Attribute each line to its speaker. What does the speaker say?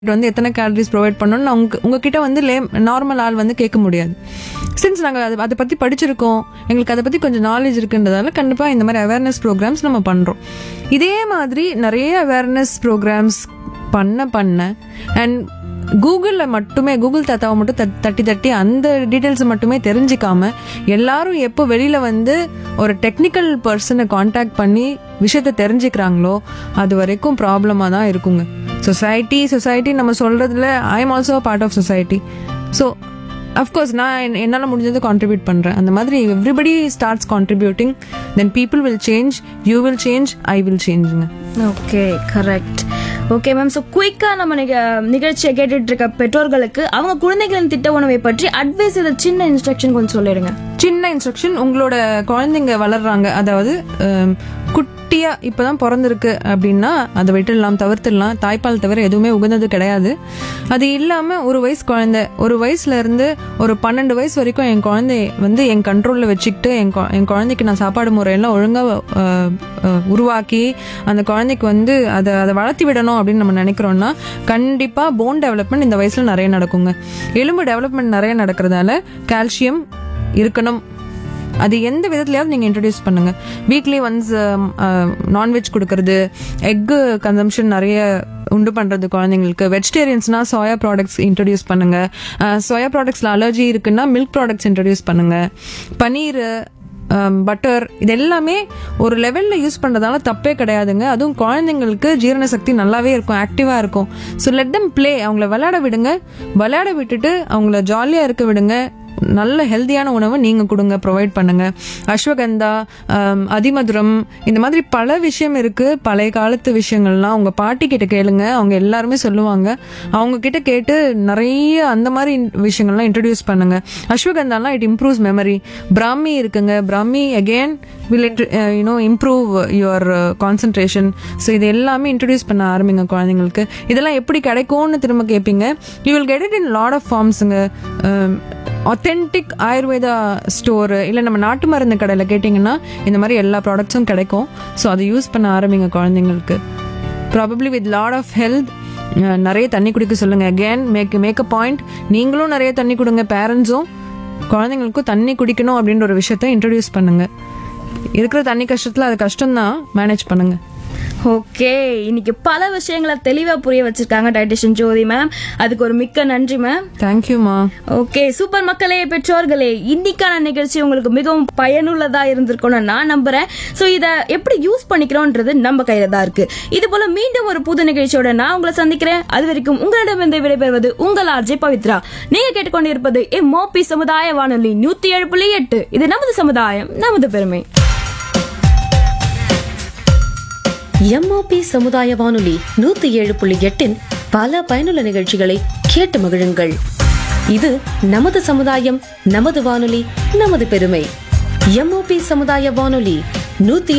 Speaker 1: வந்து எத்தனை calories provide பண்ணணும்னு உங்க உங்ககிட்ட வந்து லே நார்மல் ஆள் வந்து கேட்க முடியாது சின்ஸ் நாங்கள் அதை அதை பற்றி படிச்சிருக்கோம் எங்களுக்கு அதை பற்றி கொஞ்சம் நாலேஜ் இருக்குன்றதால கண்டிப்பாக இந்த மாதிரி அவேர்னஸ் ப்ரோக்ராம்ஸ் நம்ம பண்ணுறோம் இதே மாதிரி நிறைய அவேர்னஸ் ப்ரோக்ராம்ஸ் பண்ண பண்ண அண்ட் கூகுளில் மட்டுமே கூகுள் தாத்தாவை மட்டும் தட்- தட்டி தட்டி அந்த டீட்டெயில்ஸை மட்டுமே தெரிஞ்சிக்காம எல்லாரும் எப்போ வெளியில் வந்து ஒரு டெக்னிக்கல் பர்சனை காண்டாக்ட் பண்ணி விஷயத்தை தெரிஞ்சுக்கிறாங்களோ அது வரைக்கும் ப்ராப்ளமாக தான் இருக்குங்க சொசைட்டி சொசைட்டி நம்ம சொல்கிறதுல I am also part of society so of course நான் என்- என்னால் முடிஞ்சது கான்ட்ரிபியூட் பண்ணுறேன் அந்த மாதிரி everybody starts contributing then people will change you will change I will சேஞ்சுங்க
Speaker 2: okay correct okay ma'am so குயிக்காக நம்ம நிக- நிகழ்ச்சியை கேட்டுட்டு இருக்க பெற்றோர்களுக்கு அவங்க குழந்தைகளின் திட்ட உணவை பற்றி அட்வைஸ் இதை சின்ன இன்ஸ்ட்ரக்ஷன் கொஞ்சம் சொல்லிடுங்க
Speaker 1: சின்ன இன்ஸ்ட்ரக்ஷன் உங்களோட குழந்தைங்க வளர்றாங்க அதாவது ஹம், குட்டியா இப்பதான் பிறந்திருக்கு அப்படின்னா அதை விட்டுடலாம் தவிர்த்துடலாம் தாய்ப்பால் தவிர எதுவுமே உகந்தது கிடையாது அது இல்லாம ஒரு வயசு குழந்தை ஒரு வயசுல இருந்து ஒரு பன்னெண்டு வயசு வரைக்கும் என் குழந்தைய வந்து என் கண்ட்ரோல்ல வச்சுக்கிட்டு என் குழ- என் குழந்தைக்கு நான் சாப்பாடு முறையெல்லாம் ஒழுங்கா அஹ், அஹ், உருவாக்கி அந்த குழந்தைக்கு வந்து அதை அதை வளர்த்தி விடணும் அப்படின்னு நம்ம நினைக்கிறோம்னா கண்டிப்பா போன் டெவலப்மெண்ட் இந்த வயசுல நிறைய நடக்குங்க எலும்பு டெவலப்மெண்ட் நிறைய நடக்கிறதால கால்சியம் இருக்கணும் அது எந்த விதத்துலயாவது நீங்க இன்ட்ரடியூஸ் பண்ணுங்க வீக்லி ஒன்ஸ் நான்வெஜ் கொடுக்கறது எக்கு கன்சம்ஷன் நிறைய உண்டு பண்றது குழந்தைங்களுக்கு வெஜிடேரியன்ஸ்னா சோயா ப்ராடக்ட்ஸ் இன்ட்ரடியூஸ் பண்ணுங்க சோயா ப்ராடக்ட்ஸ்ல அலர்ஜி இருக்குன்னா மில்க் ப்ராடக்ட்ஸ் இன்ட்ரடியூஸ் பண்ணுங்க பன்னீர் பட்டர் இது எல்லாமே ஒரு லெவல்ல யூஸ் பண்றதால தப்பே கிடையாதுங்க அதுவும் குழந்தைங்களுக்கு ஜீரண சக்தி நல்லாவே இருக்கும் ஆக்டிவா இருக்கும் ஸோ லெட் தம் ப்ளே அவங்கள விளையாட விடுங்க விளையாட விட்டுட்டு அவங்கள ஜாலியா இருக்க விடுங்க நல்ல ஹெல்தியான உணவை நீங்க கொடுங்க ப்ரொவைட் பண்ணுங்க அஸ்வகந்தா ஆம், அதிமதுரம் இந்த மாதிரி பல விஷயம் இருக்கு பழைய காலத்து விஷயங்கள்லாம் உங்க பாட்டி கிட்ட கேளுங்க அவங்க எல்லாருமே சொல்லுவாங்க அவங்க கிட்ட கேட்டு நிறைய அந்த மாதிரி விஷயங்கள்லாம் இன்ட்ரடியூஸ் பண்ணுங்க அஸ்வகந்தாலாம் இட் இம்ப்ரூவ்ஸ் மெமரி பிராமி இருக்குங்க Brahmi again will you know improve your concentration so இது எல்லாமே இன்ட்ரடியூஸ் பண்ண ஆரம்பிங்க குழந்தைங்களுக்கு இதெல்லாம் எப்படி கிடைக்கும்னு திரும்ப கேட்பீங்க you will get it in lot of ஃபார்ம்ஸுங்க ஒத்தென்டிக் ஆயுர்வேதா ஸ்டோர் இல்லை நம்ம நாட்டு மருந்து கடையில் கேட்டிங்கன்னா இந்த மாதிரி எல்லா ப்ராடக்ட்ஸும் கிடைக்கும் ஸோ அதை யூஸ் பண்ண ஆரம்பிங்க குழந்தைங்களுக்கு probably with lot of health நிறைய தண்ணி குடிக்க சொல்லுங்க again make make a point நீங்களும் நிறைய தண்ணி கொடுங்க பேரண்ட்ஸும் குழந்தைங்களுக்கும் தண்ணி குடிக்கணும் அப்படின்ற ஒரு விஷயத்த இன்ட்ரடியூஸ் பண்ணுங்க இருக்கிற தண்ணி கஷ்டத்தில் அது கஷ்டம்தான் மேனேஜ் பண்ணுங்க
Speaker 2: ஓகே இன்னைக்கு பல விஷயங்களை தெளிவா புரிய வச்சிருக்காங்க டயட்டிஷியன் ஜோதி மேம் அதுக்கு ஒரு மிக்க நன்றி மேம்
Speaker 1: தேங்க்யூமா
Speaker 2: ஓகே சூப்பர் மக்களே பெற்றோர்களே இன்னைக்கான நிகழ்ச்சி உங்களுக்கு மிகவும் பயனுள்ளதா இருந்திருக்கும்னு நான் நம்புறேன் சோ இத எப்படி யூஸ் பண்ணிக்கிறோம்ன்றது நம்ம கையில தான் இருக்கு இது போல மீண்டும் ஒரு புது நிகழ்ச்சியோட நான் உங்களை சந்திக்கிறேன் அது வரைக்கும் உங்களிடமிருந்து விடைபெறுவது உங்கள் ஆர்ஜே பவித்ரா நீங்க கேட்டுக்கொண்டிருப்பது எம்ஓபி சமுதாய வானொலி நூத்தி ஏழு புள்ளி எட்டு இது நமது சமுதாயம் நமது பெருமை
Speaker 3: எம்ஓபி சமுதாய வானொலி நூத்தி ஏழு புள்ளி எட்டின் பல பயனுள்ள நிகழ்ச்சிகளை கேட்டு மகிழுங்கள் இது நமது சமுதாயம் நமது வானொலி நமது பெருமை எம்ஓபி சமுதாய வானொலி நூத்தி